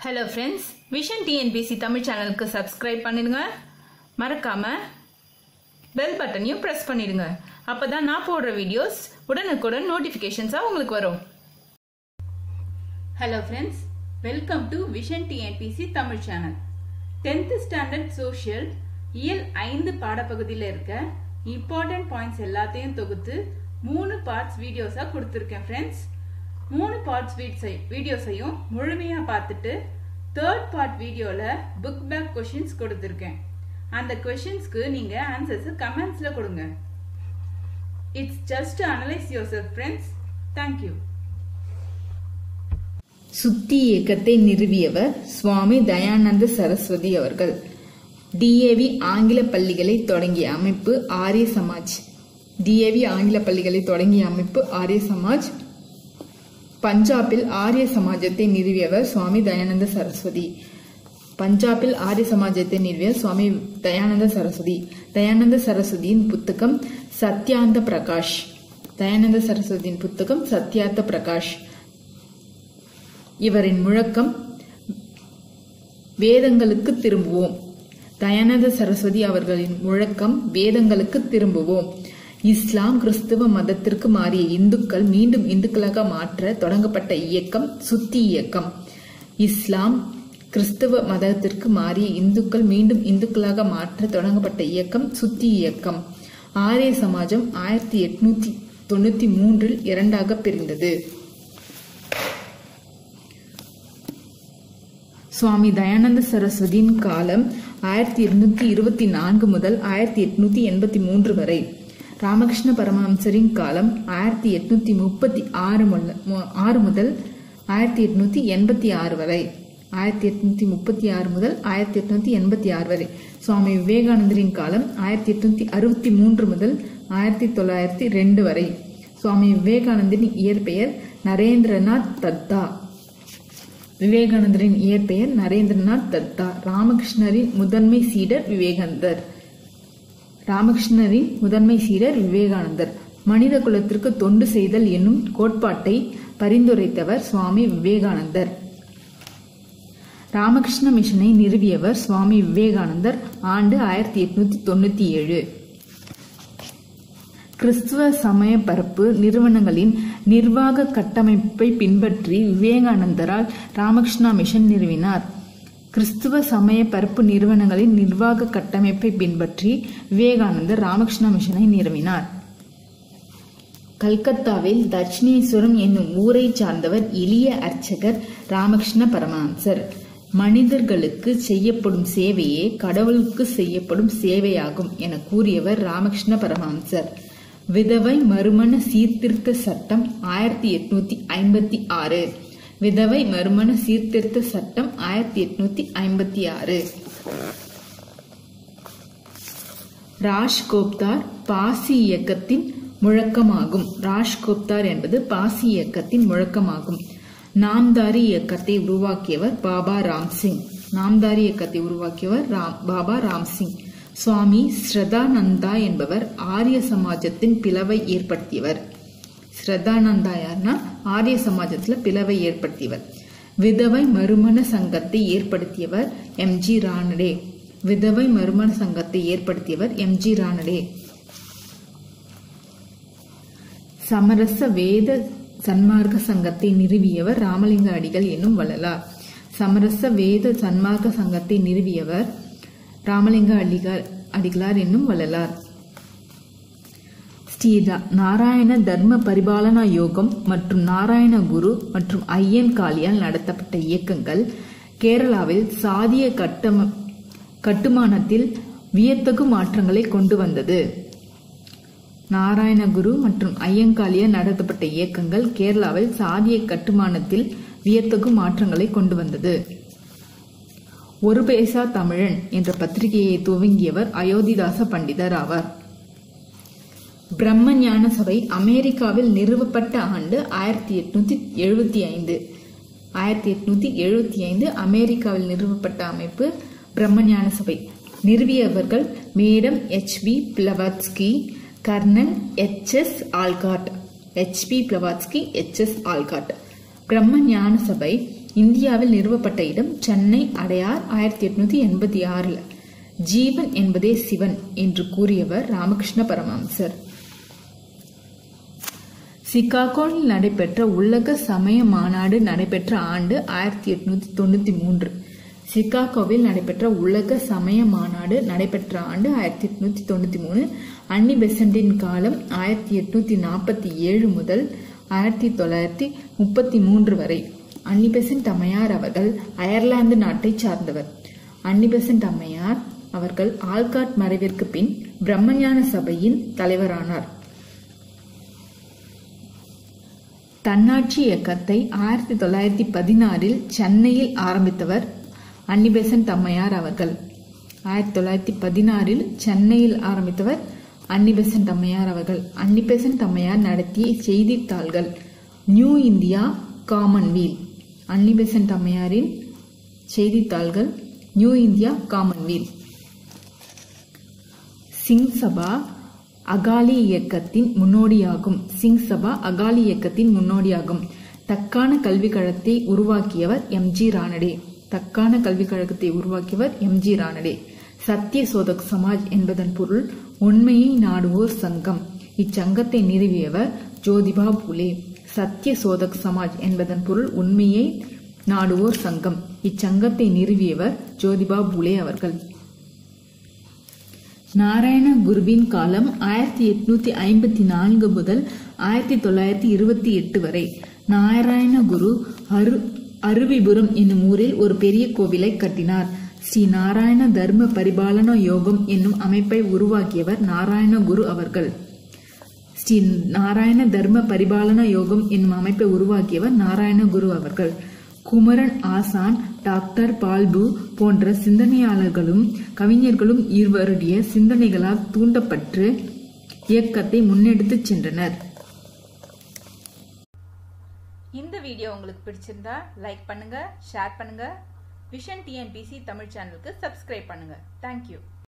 hello friends vision TNPSC Tamil சேனலுக்கு subscribe பண்ணிடுங்க மறக்காம பெல் பட்டனையும் ப்ரெஸ் பண்ணிடுங்க அப்பதான் நான் போடுற வீடியோஸ் உடனுக்குடன் நோட்டிஃபிகேஷன்ஸாக உங்களுக்கு வரும் hello friends welcome to vision TNPSC Tamil channel tenth standard social இயல் ஐந்து பாடப்பகுதியில் இருக்க இம்பார்ட்டன்ட் பாயிண்ட்ஸ் எல்லாத்தையும் தொகுத்து மூணு பார்ட்ஸ் வீடியோஸாக கொடுத்துருக்கேன் ஃப்ரெண்ட்ஸ் மூணு பார்ட்ஸ் வீடியோஸையும் முழுமையாக பார்த்துட்டு தேர்ட் பார்ட் வீடியோவில் புக் பேக் கொஷின்ஸ் கொடுத்துருக்கேன் அந்த கொஷின்ஸ்க்கு நீங்கள் ஆன்சர்ஸ் கமெண்ட்ஸில் கொடுங்க it's just analyse yourself friends thank you சுத்தி இயக்கத்தை நிறுவியவர் சுவாமி தயானந்த சரஸ்வதி அவர்கள் டிஏவி ஆங்கில பள்ளிகளை தொடங்கிய அமைப்பு ஆரிய சமாஜ் டிஏவி ஆங்கில பள்ளிகளை தொடங்கிய அமைப்பு ஆரிய சமாஜ் பஞ்சாபில் ஆரிய சமாஜத்தை நிறுவியவர் சுவாமி தயானந்த சரஸ்வதி பஞ்சாபில் ஆரிய சமாஜத்தை நிறுவிய சுவாமி தயானந்த சரஸ்வதி தயானந்த சரஸ்வதியின் புத்தகம் சத்யாந்த பிரகாஷ் தயானந்த சரஸ்வதியின் புத்தகம் சத்யார்த்த பிரகாஷ் இவரின் முழக்கம் வேதங்களுக்கு திரும்புவோம் தயானந்த சரஸ்வதி அவர்களின் முழக்கம் வேதங்களுக்கு திரும்புவோம் இஸ்லாம் கிறிஸ்துவ மதத்திற்கு மாறிய இந்துக்கள் மீண்டும் இந்துக்களாக மாற்ற தொடங்கப்பட்ட இயக்கம் சுத்தி இயக்கம் இஸ்லாம் கிறிஸ்துவ மதத்திற்கு மாறிய இந்துக்கள் மீண்டும் இந்துக்களாக மாற்ற தொடங்கப்பட்ட இயக்கம் சுத்தி இயக்கம் ஆரிய சமாஜம் ஆயிரத்தி எட்நூத்தி தொண்ணூத்தி மூன்றில் இரண்டாக பிரிந்தது சுவாமி தயானந்த சரஸ்வதியின் காலம் ஆயிரத்தி இருநூத்தி இருபத்தி நான்கு முதல் ஆயிரத்தி எட்நூத்தி எண்பத்தி மூன்று வரை ராமகிருஷ்ண பரமஹம்சரின் காலம் ஆயிரத்தி எட்நூத்தி முப்பத்தி ஆறு ஆறு முதல் ஆயிரத்தி எட்நூத்தி எண்பத்தி ஆறு வரை ஆயிரத்தி எட்நூத்தி முப்பத்தி ஆறு முதல் ஆயிரத்தி எட்நூத்தி எண்பத்தி ஆறு வரை சுவாமி விவேகானந்தரின் காலம் ஆயிரத்தி எட்நூத்தி அறுபத்தி மூன்று முதல் ஆயிரத்தி தொள்ளாயிரத்தி ரெண்டு வரை சுவாமி விவேகானந்தரின் இயற்பெயர் நரேந்திரநாத் தத்தா விவேகானந்தரின் இயற்பெயர் நரேந்திரநாத் தத்தா ராமகிருஷ்ணரின் முதன்மை சீடர் விவேகானந்தர் ராமகிருஷ்ணரின் முதன்மை சீடர் விவேகானந்தர் மனித குலத்திற்கு தொண்டு செய்தல் என்னும் கோட்பாட்டை பரிந்துரைத்தவர் சுவாமி விவேகானந்தர் ராமகிருஷ்ண மிஷனை நிறுவியவர் சுவாமி விவேகானந்தர் ஆண்டு ஆயிரத்தி எட்நூத்தி தொண்ணூத்தி ஏழு கிறிஸ்துவ சமய பரப்பு நிறுவனங்களின் நிர்வாக கட்டமைப்பை பின்பற்றி விவேகானந்தரால் ராமகிருஷ்ணா மிஷன் நிறுவினார் கிறிஸ்துவ சமய பரப்பு நிறுவனங்களின் நிர்வாக கட்டமைப்பை பின்பற்றி விவேகானந்தர் ராமகிருஷ்ணா மிஷனை நிறுவினார் கல்கத்தாவில் தட்சிணேஸ்வரம் என்னும் ஊரை சார்ந்தவர் எளிய அர்ச்சகர் ராமகிருஷ்ண பரமஹம்சர் மனிதர்களுக்கு செய்யப்படும் சேவையே கடவுளுக்கு செய்யப்படும் சேவையாகும் என கூறியவர் ராமகிருஷ்ண பரமஹம்சர் விதவை மறுமண சீர்திருத்த சட்டம் ஆயிரத்தி எட்நூத்தி ஐம்பத்தி ஆறு விதவை மறுமண சீர்திருத்த சட்டம் ஆயிரத்தி எட்நூத்தி ஐம்பத்தி ஆறு ராஜ்கோப்தார் பாசி இயக்கத்தின் முழக்கமாகும் ராஜ்கோப்தார் என்பது பாசி இயக்கத்தின் முழக்கமாகும் நாம்தாரி இயக்கத்தை உருவாக்கியவர் பாபா ராம்சிங் நாம்தாரி இயக்கத்தை உருவாக்கியவர் ராம் பாபா ராம்சிங் சுவாமி ஸ்ரதானந்தா என்பவர் ஆரிய சமாஜத்தின் பிளவை ஏற்படுத்தியவர் ஸ்ரதானந்தா யார்னா ஆரிய சமாஜத்துல பிளவை ஏற்படுத்தியவர் விதவை மறுமண சங்கத்தை ஏற்படுத்தியவர் எம் ஜி ராணடே விதவை மறுமண சங்கத்தை ஏற்படுத்தியவர் எம் ஜி ராணடே சமரச வேத சன்மார்க்க சங்கத்தை நிறுவியவர் ராமலிங்க அடிகள் என்னும் வள்ளலார் சமரச வேத சன்மார்க்க சங்கத்தை நிறுவியவர் ராமலிங்க அடிகள் அடிகளார் என்னும் வள்ளலார் ஸ்ரீ நாராயண தர்ம பரிபாலனா யோகம் மற்றும் நாராயண குரு மற்றும் ஐயன் காளியால் நடத்தப்பட்ட இயக்கங்கள் கேரளாவில் சாதிய கட்டம கட்டுமானத்தில் வியத்தகு மாற்றங்களை கொண்டு வந்தது நாராயணகுரு மற்றும் ஐயங்காலியால் நடத்தப்பட்ட இயக்கங்கள் கேரளாவில் சாதிய கட்டுமானத்தில் வியத்தகு மாற்றங்களை கொண்டு வந்தது ஒரு பேசா தமிழன் என்ற பத்திரிகையை துவங்கியவர் அயோத்திதாச பண்டிதர் ஆவார் பிரம்ம ஞான சபை அமெரிக்காவில் நிறுவப்பட்ட ஆண்டு ஆயிரத்தி எட்நூத்தி எழுபத்தி ஐந்து ஆயிரத்தி எட்நூத்தி எழுபத்தி ஐந்து அமெரிக்காவில் நிறுவப்பட்ட அமைப்பு பிரம்ம ஞான சபை நிறுவியவர்கள் madam H P Blavatsky colonel H S Olcott H P Blavatsky H S Olcott Brahma Gnana சபை இந்தியாவில் நிறுவப்பட்ட இடம் சென்னை அடையார் ஆயிரத்தி எட்நூத்தி எண்பத்தி ஆறுல ஜீவன் என்பதே சிவன் என்று கூறியவர் ராமகிருஷ்ண பரமஹம்சர் சிகாகோவில் நடைபெற்ற உலக சமய மாநாடு நடைபெற்ற ஆண்டு ஆயிரத்தி எட்நூத்தி தொண்ணூத்தி மூன்று சிகாகோவில் நடைபெற்ற உலக சமய மாநாடு நடைபெற்ற ஆண்டு ஆயிரத்தி எட்நூத்தி தொண்ணூத்தி மூணு அன்னி பெசண்டின் காலம் ஆயிரத்தி எட்நூத்தி நாற்பத்தி ஏழு முதல் ஆயிரத்தி தொள்ளாயிரத்தி முப்பத்தி மூன்று வரை அன்னி பெசன்ட் அம்மையார் அவர்கள் அயர்லாந்து நாட்டை சார்ந்தவர் அன்னி பெசன்ட் அம்மையார் அவர்கள் ஆல்காட் மறைவிற்கு பின் பிரம்மஞான சபையின் தலைவரானார் தன்னாட்சி இயக்கத்தை ஆயிரத்தி தொள்ளாயிரத்தி பதினாறில் சென்னையில் ஆரம்பித்தவர் அன்னிபெசன்ட் அம்மையார் அவர்கள் ஆயிரத்தி தொள்ளாயிரத்தி பதினாறில் சென்னையில் ஆரம்பித்தவர் அன்னிபெசன்ட் அம்மையார் அவர்கள் அன்னிபெசன்ட் அம்மையார் நடத்திய செய்தித்தாள்கள் நியூ இந்தியா காமன்வீல் அன்னிபெசன்ட் அம்மையாரின் செய்தித்தாள்கள் New India Commonweal Singh Sabha Akali இயக்கத்தின் முன்னோடியாகும் சிங் சபா அகாலி இயக்கத்தின் முன்னோடியாகும் தக்கான கல்விக் கழகத்தை உருவாக்கியவர் எம் ஜி ரானடே தக்கான கல்விக் கழகத்தை உருவாக்கியவர் எம் ஜி ரானடே சத்திய சோதக் சமாஜ் என்பதன் பொருள் உண்மையை நாடுவோர் சங்கம் இச்சங்கத்தை நிறுவியவர் ஜோதிபா புலே சத்திய சோதக் சமாஜ் என்பதன் பொருள் உண்மையை நாடுவோர் சங்கம் இச்சங்கத்தை நிறுவியவர் ஜோதிபா புலே அவர்கள் நாராயண குருவின் காலம் ஆயிரத்தி எட்நூத்தி ஐம்பத்தி நான்கு முதல் ஆயிரத்தி தொள்ளாயிரத்தி இருபத்தி எட்டு வரை நாராயண குரு அரு அருவிபுரம் என்னும் ஊரில் ஒரு பெரிய கோவிலை கட்டினார் ஸ்ரீ நாராயண தர்ம பரிபாலன யோகம் என்னும் அமைப்பை உருவாக்கியவர் நாராயண குரு அவர்கள் ஸ்ரீ நாராயண தர்ம பரிபாலன யோகம் என்னும் அமைப்பை உருவாக்கியவர் நாராயண குரு அவர்கள் குமரன் ஆசான் டாக்டர் பால்பு போன்ற சிந்தனையாளர்களும் கவிஞர்களும் இருவருடைய சிந்தனைகளால் தூண்டப்பட்டு இயக்கத்தை முன்னெடுத்துச் சென்றனர் இந்த வீடியோ உங்களுக்கு பிடிச்சிருந்தா லைக் பண்ணுங்க ஷேர் பண்ணுங்க விஷன் டிஎன்பிசி தமிழ் சேனலுக்கு சப்ஸ்கிரைப் பண்ணுங்க தேங்க்யூ